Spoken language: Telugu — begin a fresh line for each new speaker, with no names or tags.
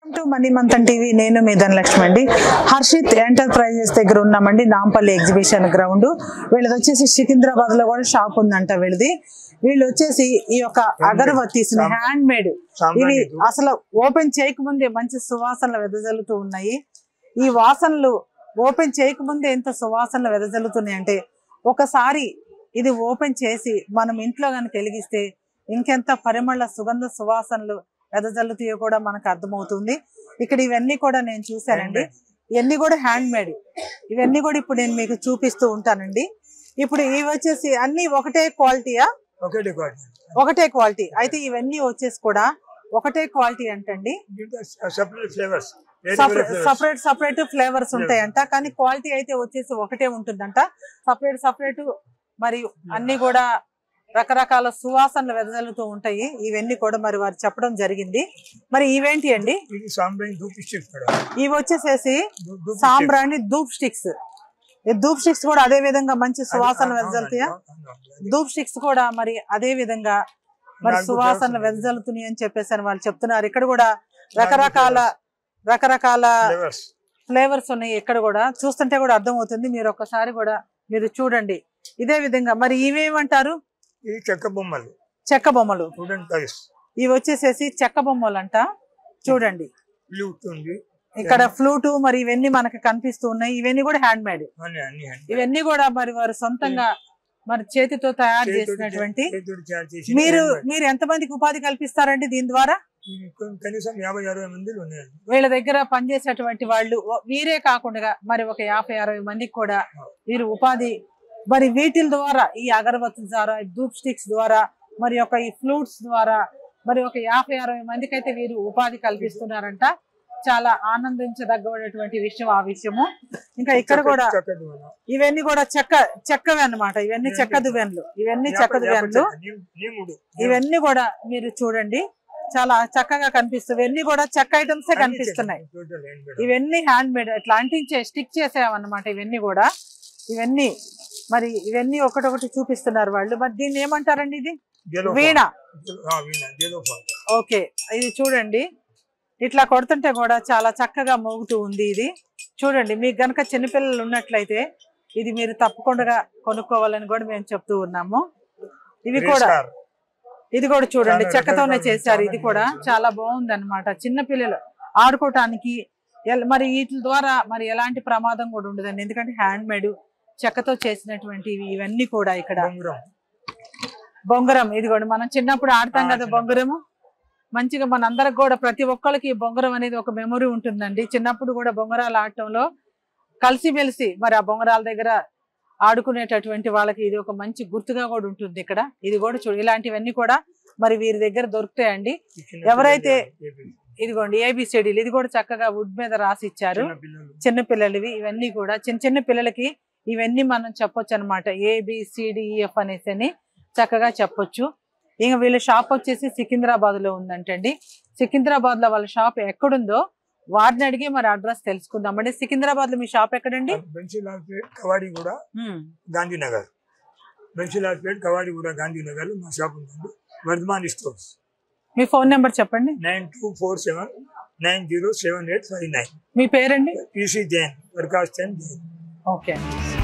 టు మనీ మంతన్ టీవీ నేను మీ ధనలక్ష్మి అండి హర్షిత్ ఎంటర్ప్రైజెస్ దగ్గర ఉన్నామండి నాంపల్లి ఎగ్జిబిషన్ గ్రౌండ్ వీళ్ళది వచ్చేసి సికింద్రాబాద్ లో కూడా షాప్ ఉందంట వీళ్ళది వీళ్ళు వచ్చేసి ఈ యొక్క అగరబత్తీస్ హ్యాండ్ మేడ్ ఇవి అసలు ఓపెన్ చేయకముందే మంచి సువాసనలు వెదజల్లుతూ ఉన్నాయి ఈ వాసనలు ఓపెన్ చేయకముందే ఎంత సువాసనలు వెదజల్లుతున్నాయి అంటే ఒకసారి ఇది ఓపెన్ చేసి మనం ఇంట్లో కనుక వెలిగిస్తే ఇంకెంత పరిమళ సుగంధ సువాసనలు వెదజల్లుతాయో కూడా మనకు అర్థమవుతుంది ఇక్కడ ఇవన్నీ కూడా నేను చూశానండి ఇవన్నీ కూడా హ్యాండ్ మేడ్ ఇవన్నీ కూడా ఇప్పుడు నేను మీకు చూపిస్తూ ఉంటానండి ఇప్పుడు ఇవి వచ్చేసి అన్ని ఒకటే క్వాలిటీయా
ఒకటి క్వాలిటీ
ఒకటే క్వాలిటీ అయితే ఇవన్నీ వచ్చేసి కూడా ఒకటే క్వాలిటీ అంటండి
దీంట్లో separate flavours
separate separate flavours ఉంటాయంట కానీ క్వాలిటీ అయితే వచ్చేసి ఒకటే ఉంటుందంట సపరేట్ సపరేట్ మరి అన్ని కూడా రకరకాల సువాసనలు వెదజల్లుతూ ఉంటాయి ఇవన్నీ కూడా మరి వారు చెప్పడం జరిగింది మరి ఇవేంటి అండి
ఇది సాంబ్రాణి ధూప్ స్టిక్ కూడా
ఇవి వచ్చేసేసి
ధూ- ధూప్
సాంబ్రాణి ధూప్ స్టిక్స్ ఈ ధూప్ స్టిక్స్ కూడా అదే విధంగా మంచి
stick.
సువాసన
అవును,
వెదజల్లుతాయా
అవును, అవును, అవును.
ధూప్ స్టిక్స్ కూడా మరి అదే విధంగా మరి
నాలుగు
సువాసనలు
flavours
వెదజల్లుతున్నాయి అని చెప్పేసి అని వాళ్ళు చెప్తున్నారు ఇక్కడ కూడా రకరకాల రకరకాల
ఫ్లేవర్స్
ఫ్లేవర్స్ ఉన్నాయి ఇక్కడ కూడా చూస్తుంటే కూడా అర్థమవుతుంది మీరు ఒక్కసారి కూడా మీరు చూడండి ఇదే విధంగా మరి ఇవేమంటారు
ఇది చెక్క బొమ్మలు
చెక్క బొమ్మలు
వుడెన్ టైస్
ఇవి వచ్చేసేసి చెక్క బొమ్మలు అంట చూడండి
ఫ్లూట్ ఉంది
ఇక్కడ ఫ్లూటు మరి ఇవన్నీ మనకి కనిపిస్తూ ఉన్నాయి ఇవన్నీ కూడా హ్యాండ్ మేడ్
అన్ని అన్ని అన్ని
ఇవన్నీ కూడా మరి వారు సొంతంగా మరి చేతితో తయారు
చేతితోటి
చేసినటువంటి
చేతితోటి తయారు చేసి
మీరు మీరు ఎంతమందికి ఉపాధి కల్పిస్తారండి దీని ద్వారా
కనీసం యాభై అరవై మందిలు ఉన్నాయండి
వీళ్ళ దగ్గర పనిచేసేటువంటి వాళ్ళు ఓ- వీరే కాకుండా మరి ఒక యాభై అరవై మందికి కూడా వీరు ఉపాధి మరి వీటి ద్వారా ఈ అగరబత్తుల ద్వారా ఈ ధూప్ స్టిక్స్ ద్వారా మరి ఒక ఈ ఫ్లూట్స్ ద్వారా మరి ఒక యాభై అరవై మందికి అయితే వీరు ఉపాధి కల్పిస్తున్నారంట చాలా ఆనందించదగ్గటువంటి విషయం ఆ విషయము ఇంకా ఇక్కడ కూడా
చెక్క దువ్వెన.
ఇవన్నీ కూడా చెక్క చెక్కవి అన్నమాట ఇవన్నీ చెక్క దువ్వెనలు ఇవన్నీ చెక్క
యాప- యాప
దువ్వెనలు
చెక్క, నీ- నీముడు.
ఇవన్నీ కూడా మీరు చూడండి చాలా చక్కగా కనిపిస్తుంది ఇవన్నీ కూడా చెక్క ఐటమ్స్
అన్ని
కనిపిస్తున్నాయి
చెక్క, total hand made.
ఇవన్నీ హ్యాండ్ మేడ్ ఇట్లా అంటించే స్టిక్ చేసామన్నమాట ఇవన్నీ కూడా ఇవన్నీ మరి ఇవన్నీ ఒకటొకటి చూపిస్తున్నారు వాళ్ళు మరి దీన్ని ఏమంటారండి ఇది
జెలో
వీణ
ఫాల్. ఆ, వీణ జెలో ఫాల్.
ఓకే ఇది చూడండి ఇట్లా కొడుతుంటే కూడా చాలా చక్కగా మోగుతూ ఉంది ఇది చూడండి మీకు గనక చిన్నపిల్లలు ఉన్నట్లయితే ఇది మీరు తప్పకుండా కొనుక్కోవాలని కూడా మేము చెప్తూ ఉన్నాము ఇవి కూడా
రేస్కార్.
ఇది కూడా చూడండి
చాలా
చెక్కతోనే
రకాలుగా
చేశారు
చాలా
ఇది కూడా
బాగుంది.
చాలా బాగుంది అనమాట చిన్న పిల్లలు ఆడుకోవటానికి ఎల్- మరి వీటి ద్వారా మరి ఎలాంటి ప్రమాదం కూడా ఉండదండి ఎందుకంటే హ్యాండ్ మేడ్ చెక్కతో చేసినటువంటివి ఇవన్నీ కూడా ఇక్కడ
బొంగరం.
బొంగరం ఇది కూడా మనం చిన్నప్పుడు ఆడతాం
ఆ,
కదా
చిన్నప్పుడు.
బొంగరము మంచిగా మన అందరికి కూడా ప్రతి ఒక్కరికి ఈ బొంగరం అనేది ఒక మెమొరీ ఉంటుందండి చిన్నప్పుడు కూడా బొంగరాలు ఆడటంలో కలిసిమెలిసి మరి ఆ బొంగరాల దగ్గర ఆడుకునేటటువంటి వాళ్ళకి ఇది ఒక మంచి గుర్తుగా కూడా ఉంటుంది ఇక్కడ ఇది కూడా చూడు ఇలాంటివన్నీ కూడా మరి వీరి దగ్గర దొరుకుతాయండి
ఈ చిన్న
ఎవరైతే
పిల్లలు,
ఇదిగోండి ఏబిసిడీలు ఇది కూడా చక్కగా వుడ్ మీద రాసి ఇచ్చారు
చిన్న పిల్లలు.
చిన్న పిల్లలవి ఇవన్నీ కూడా చిన్న చిన్న పిల్లలకి ఇవన్నీ మనం చెప్పొచ్చు అనమాట ఏబిసిడిఎఫ్ అనేసి అని చక్కగా చెప్పొచ్చు ఇంకా వీళ్ళ షాప్ వచ్చేసి సికింద్రాబాద్ లో ఉందంటండి సికింద్రాబాద్ లో వాళ్ళ షాప్ ఎక్కడుందో వారిని అడిగి మరి అడ్రస్ తెలుసుకుందామండి సికింద్రాబాద్ లో మీ షాప్ ఎక్కడండి
బెన్సీలాల్ పేట్ కవాడిగూడ
హ్మ్.
గాంధీనగర్ బెన్సీలాల్ పేట్ కవాడిగూడ గాంధీనగర్ మా షాప్ ఉందండి వర్ధమాన్ స్టోర్స్
మీ ఫోన్ నెంబర్ చెప్పండి
nine two four seven nine zero seven eight five nine
మీ పేరండి
పీసీ జైన్ ప్రకాష్ చంద్ జైన్
ఓకే